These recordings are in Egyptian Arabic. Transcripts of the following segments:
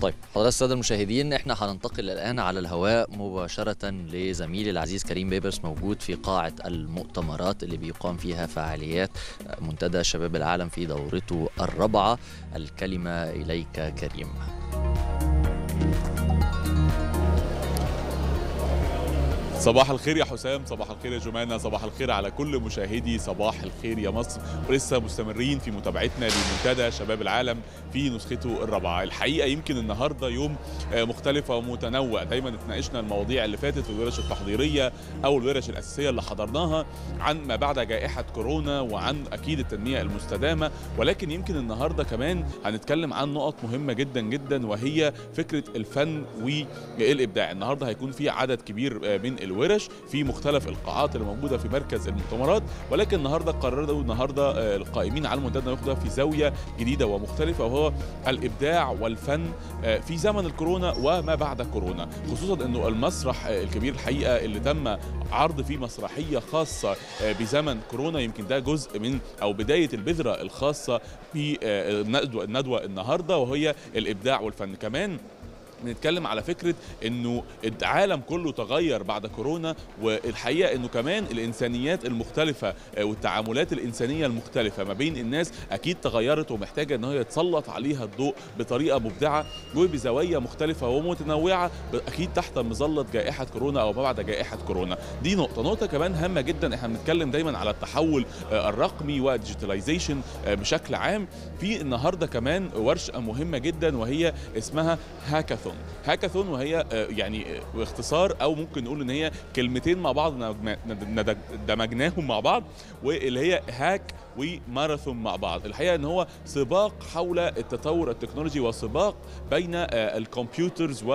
طيب حضرات الساده المشاهدين احنا هننتقل الان على الهواء مباشره لزميلي العزيز كريم بيبرس موجود في قاعه المؤتمرات اللي بيقام فيها فعاليات منتدى شباب العالم في دورته الرابعه الكلمه اليك كريم صباح الخير يا حسام صباح الخير يا جمانة صباح الخير على كل مشاهدي صباح الخير يا مصر ولسه مستمرين في متابعتنا لمنتدى شباب العالم في نسخته الرابعة الحقيقة يمكن النهاردة يوم مختلف ومتنوع دايما اتناقشنا المواضيع اللي فاتت في الورش التحضيرية أو الورش الأساسية اللي حضرناها عن ما بعد جائحة كورونا وعن أكيد التنمية المستدامة ولكن يمكن النهاردة كمان هنتكلم عن نقط مهمة جدا جدا وهي فكرة الفن والإبداع النهاردة هيكون في عدد كبير من الورش في مختلف القاعات اللي موجوده في مركز المؤتمرات ولكن النهارده قرروا النهارده القائمين على المنتدى ياخدها في زاويه جديده ومختلفه وهو الابداع والفن في زمن الكورونا وما بعد كورونا خصوصا انه المسرح الكبير الحقيقه اللي تم عرض فيه مسرحيه خاصه بزمن كورونا يمكن ده جزء من او بدايه البذره الخاصه في الندوه الندوه النهارده وهي الابداع والفن كمان بنتكلم على فكره انه العالم كله تغير بعد كورونا والحقيقه انه كمان الانسانيات المختلفه والتعاملات الانسانيه المختلفه ما بين الناس اكيد تغيرت ومحتاجه ان هي يتسلط عليها الضوء بطريقه مبدعه وبزوايا مختلفه ومتنوعه اكيد تحت مظله جائحه كورونا او ما بعد جائحه كورونا دي نقطه نقطه كمان هامه جدا احنا بنتكلم دايما على التحول الرقمي والديجيتاليزيشن بشكل عام في النهارده كمان ورشه مهمه جدا وهي اسمها هاكاثون هاكاثون وهي يعني اختصار او ممكن نقول ان هي كلمتين مع بعض دمجناهم مع بعض واللي هي هاك وماراثون مع بعض الحقيقه ان هو سباق حول التطور التكنولوجي وسباق بين الكمبيوترز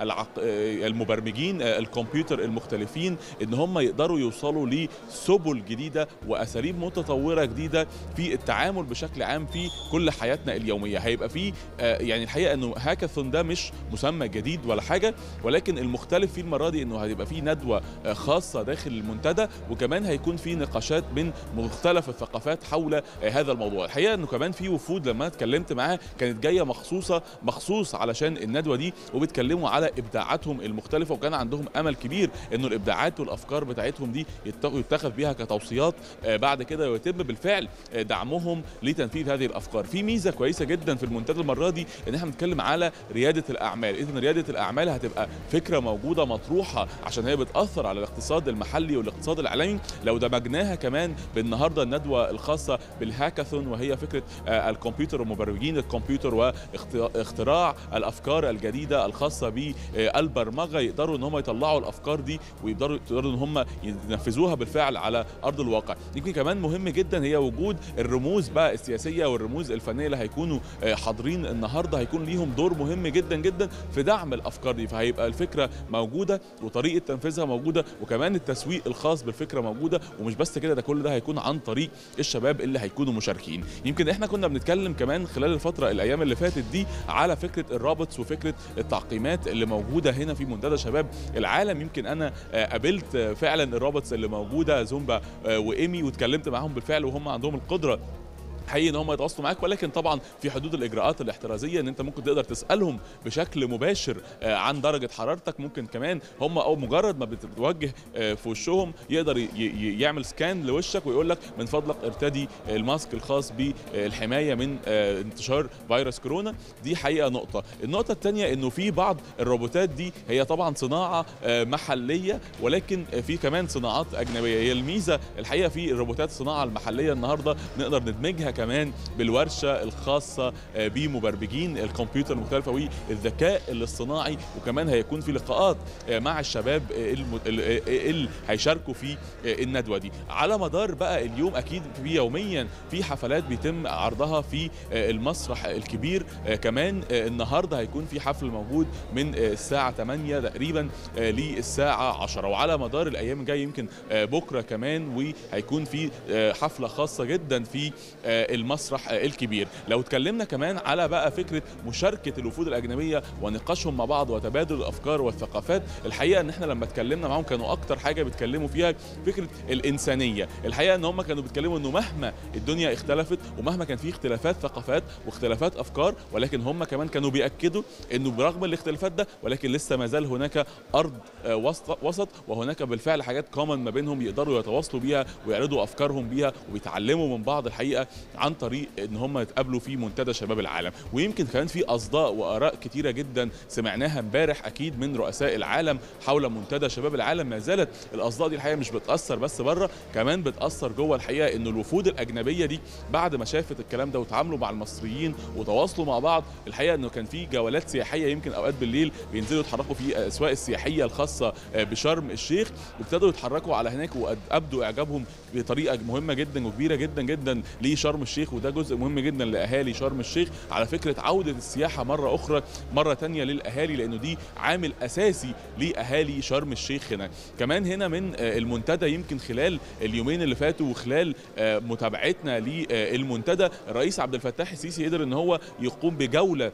والمبرمجين الكمبيوتر المختلفين ان هم يقدروا يوصلوا لسبل جديده واساليب متطوره جديده في التعامل بشكل عام في كل حياتنا اليوميه هيبقى في يعني الحقيقه انه هاكاثون ده مش مسمى جديد ولا حاجه ولكن المختلف فيه المره دي انه هيبقى في ندوه خاصه داخل المنتدى وكمان هيكون في نقاشات من مختلف الثقافات حول هذا الموضوع الحقيقه انه كمان في وفود لما اتكلمت معاها كانت جايه مخصوصه مخصوص علشان الندوه دي وبيتكلموا على ابداعاتهم المختلفه وكان عندهم امل كبير انه الابداعات والافكار بتاعتهم دي يتخذ بيها كتوصيات بعد كده ويتم بالفعل دعمهم لتنفيذ هذه الافكار في ميزه كويسه جدا في المنتدى المره دي ان احنا بنتكلم على رياده الاعمال اذا رياده الاعمال هتبقى فكره موجوده مطروحه عشان هي بتاثر على الاقتصاد المحلي والاقتصاد العالمي لو دمجناها كمان بالنهارده الندوه الخاصه بالهاكاثون وهي فكره الكمبيوتر ومبرمجين الكمبيوتر واختراع الافكار الجديده الخاصه بالبرمجه يقدروا ان هم يطلعوا الافكار دي ويقدروا يقدروا ان هم ينفذوها بالفعل على ارض الواقع يمكن كمان مهم جدا هي وجود الرموز بقى السياسيه والرموز الفنيه اللي هيكونوا حاضرين النهارده هيكون ليهم دور مهم جدا جدا في دعم الافكار دي فهيبقى الفكره موجوده وطريقه تنفيذها موجوده وكمان التسويق الخاص بالفكره موجوده ومش بس كده ده كل ده هيكون عن طريق الشباب اللي هيكونوا مشاركين يمكن احنا كنا بنتكلم كمان خلال الفتره الايام اللي فاتت دي على فكره الرابطس وفكره التعقيمات اللي موجوده هنا في منتدى شباب العالم يمكن انا قابلت فعلا الرابطس اللي موجوده زومبا وايمي واتكلمت معاهم بالفعل وهم عندهم القدره حقيقي ان هم يتواصلوا معاك ولكن طبعا في حدود الاجراءات الاحترازيه ان انت ممكن تقدر تسالهم بشكل مباشر عن درجه حرارتك ممكن كمان هم او مجرد ما بتوجه في وشهم يقدر يعمل سكان لوشك ويقول لك من فضلك ارتدي الماسك الخاص بالحمايه من انتشار فيروس كورونا دي حقيقه نقطه النقطه الثانيه انه في بعض الروبوتات دي هي طبعا صناعه محليه ولكن في كمان صناعات اجنبيه هي الميزه الحقيقه في الروبوتات الصناعه المحليه النهارده نقدر ندمجها كمان بالورشه الخاصه بمبرمجين الكمبيوتر المختلفه والذكاء الاصطناعي وكمان هيكون في لقاءات مع الشباب اللي هيشاركوا في الندوه دي على مدار بقى اليوم اكيد في يوميا في حفلات بيتم عرضها في المسرح الكبير كمان النهارده هيكون في حفل موجود من الساعه 8 تقريبا للساعه 10 وعلى مدار الايام الجايه يمكن بكره كمان وهيكون في حفله خاصه جدا في المسرح الكبير لو اتكلمنا كمان على بقى فكره مشاركه الوفود الاجنبيه ونقاشهم مع بعض وتبادل الافكار والثقافات الحقيقه ان احنا لما اتكلمنا معاهم كانوا اكتر حاجه بيتكلموا فيها فكره الانسانيه الحقيقه ان هم كانوا بيتكلموا انه مهما الدنيا اختلفت ومهما كان في اختلافات ثقافات واختلافات افكار ولكن هم كمان كانوا بياكدوا انه برغم الاختلافات ده ولكن لسه ما زال هناك ارض وسط وسط وهناك بالفعل حاجات كومن ما بينهم يقدروا يتواصلوا بيها ويعرضوا افكارهم بيها وبيتعلموا من بعض الحقيقه عن طريق ان هم يتقابلوا في منتدى شباب العالم ويمكن كمان في اصداء واراء كتيره جدا سمعناها امبارح اكيد من رؤساء العالم حول منتدى شباب العالم ما زالت الاصداء دي الحقيقه مش بتاثر بس بره كمان بتاثر جوه الحقيقه ان الوفود الاجنبيه دي بعد ما شافت الكلام ده وتعاملوا مع المصريين وتواصلوا مع بعض الحقيقه انه كان في جولات سياحيه يمكن اوقات بالليل بينزلوا يتحركوا في الاسواق السياحيه الخاصه بشرم الشيخ وابتدوا يتحركوا على هناك وابدوا اعجابهم بطريقه مهمه جدا وكبيره جدا جدا لشرم الشيخ وده جزء مهم جدا لاهالي شرم الشيخ على فكره عوده السياحه مره اخرى مره تانية للاهالي لانه دي عامل اساسي لاهالي شرم الشيخ هنا كمان هنا من المنتدى يمكن خلال اليومين اللي فاتوا وخلال متابعتنا للمنتدى الرئيس عبد الفتاح السيسي قدر ان هو يقوم بجوله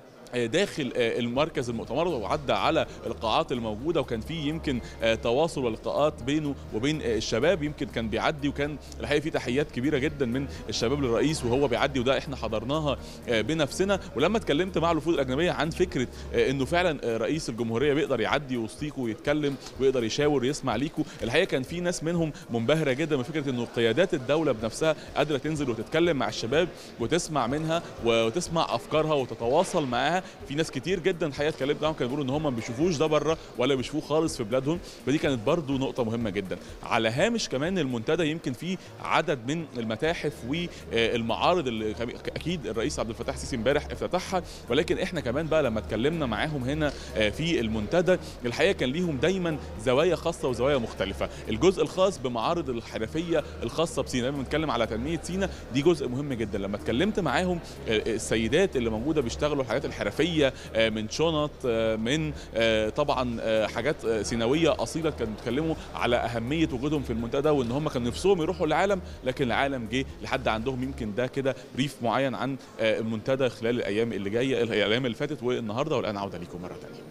داخل المركز المؤتمر وعدى على القاعات الموجوده وكان في يمكن تواصل ولقاءات بينه وبين الشباب يمكن كان بيعدي وكان الحقيقه في تحيات كبيره جدا من الشباب للرئيس وهو بيعدي وده احنا حضرناها بنفسنا ولما اتكلمت مع الوفود الاجنبيه عن فكره انه فعلا رئيس الجمهوريه بيقدر يعدي وسطيكوا ويتكلم ويقدر يشاور ويسمع ليكوا الحقيقه كان في ناس منهم منبهره جدا من فكره انه قيادات الدوله بنفسها قادره تنزل وتتكلم مع الشباب وتسمع منها وتسمع افكارها وتتواصل معاها في ناس كتير جدا الحقيقه اتكلمت معاهم كانوا بيقولوا ان هم ما بيشوفوش ده بره ولا بيشوفوه خالص في بلادهم فدي كانت برضو نقطه مهمه جدا على هامش كمان المنتدى يمكن في عدد من المتاحف والمعارض اللي اكيد الرئيس عبد الفتاح السيسي امبارح افتتحها ولكن احنا كمان بقى لما اتكلمنا معاهم هنا في المنتدى الحقيقه كان ليهم دايما زوايا خاصه وزوايا مختلفه الجزء الخاص بمعارض الحرفيه الخاصه بسينا لما بنتكلم على تنميه سينا دي جزء مهم جدا لما اتكلمت معاهم السيدات اللي موجوده بيشتغلوا الحاجات الحرفيه من شنط من طبعا حاجات سيناويه اصيله كانوا بيتكلموا على اهميه وجودهم في المنتدى وان هم كان نفسهم يروحوا العالم لكن العالم جه لحد عندهم يمكن ده كده بريف معين عن المنتدى خلال الايام اللي جايه الايام اللي فاتت والنهارده والان عوده ليكم مره ثانيه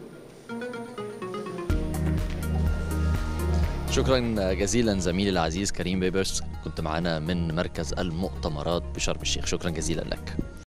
شكرا جزيلا زميلي العزيز كريم بيبرس كنت معنا من مركز المؤتمرات بشرم الشيخ شكرا جزيلا لك